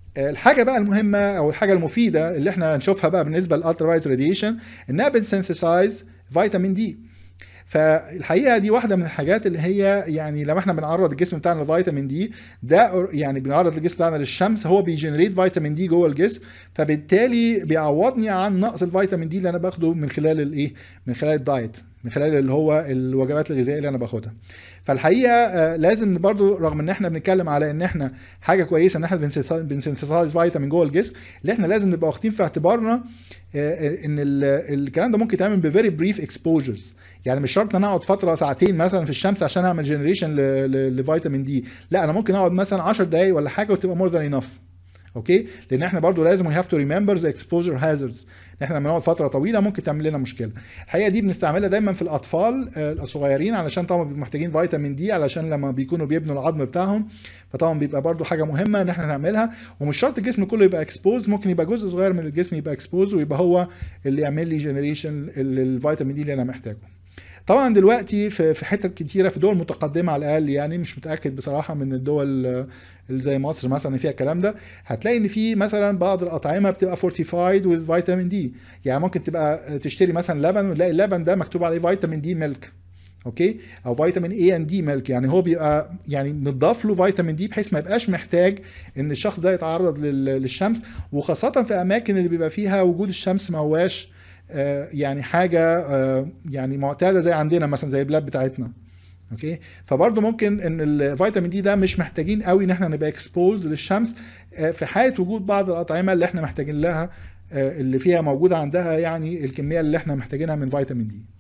الحاجه بقى المهمه او الحاجه المفيده اللي احنا هنشوفها بقى بالنسبه للالترا فايت راديشن انها بتسنثسايز فيتامين دي فالحقيقه دي واحده من الحاجات اللي هي يعني لما احنا بنعرض الجسم بتاعنا لفيتامين دي ده يعني بنعرض الجسم بتاعنا للشمس هو بيجنريت فيتامين دي جوه الجسم فبالتالي بيعوضني عن نقص الفيتامين دي اللي انا باخده من خلال الايه من خلال الدايت من خلال اللي هو الوجبات الغذائيه اللي انا باخدها فالحقيقه لازم برضو رغم ان احنا بنتكلم على ان احنا حاجه كويسه ان احنا بنسنتسايز فيتامين جوه الجسم اللي احنا لازم نبقى واخدين في اعتبارنا ان الكلام ده ممكن يتعمل بفيري بريف اكسبوجرز يعني مش شرط ان انا اقعد فتره ساعتين مثلا في الشمس عشان اعمل جنريشن لفيتامين دي لا انا ممكن اقعد مثلا 10 دقائق ولا حاجه وتبقى مور ذان انف اوكي لان احنا برضو لازم وي هاف تو ريمبر ذا اكسبوجر هازاردز احنا لما نقعد فتره طويله ممكن تعمل لنا مشكله الحقيقه دي بنستعملها دايما في الاطفال الصغيرين علشان طبعا بيبقوا محتاجين فيتامين دي علشان لما بيكونوا بيبنوا العظم بتاعهم فطبعا بيبقى برضو حاجه مهمه ان احنا نعملها ومش شرط الجسم كله يبقى اكسبوز ممكن يبقى جزء صغير من الجسم يبقى اكسبوز ويبقى هو اللي يعمل لي جنريشن الفيتامين دي اللي انا محتاجه طبعا دلوقتي في في حتت كتيره في دول متقدمه على الاقل يعني مش متاكد بصراحه من الدول اللي زي مصر مثلا فيها الكلام ده هتلاقي ان في مثلا بعض الاطعمه بتبقى فورتيفايد وذ فيتامين دي يعني ممكن تبقى تشتري مثلا لبن وتلاقي اللبن ده مكتوب عليه فيتامين دي ميلك اوكي او فيتامين اي ان دي ميلك يعني هو بيبقى يعني متضاف له فيتامين دي بحيث ما يبقاش محتاج ان الشخص ده يتعرض للشمس وخاصه في اماكن اللي بيبقى فيها وجود الشمس ما هواش يعني حاجه يعني معتاده زي عندنا مثلا زي البلاد بتاعتنا اوكي فبرضه ممكن ان الفيتامين دي ده مش محتاجين قوي ان احنا نبقى اكسبوز للشمس في حاله وجود بعض الاطعمه اللي احنا محتاجين لها اللي فيها موجوده عندها يعني الكميه اللي احنا محتاجينها من فيتامين دي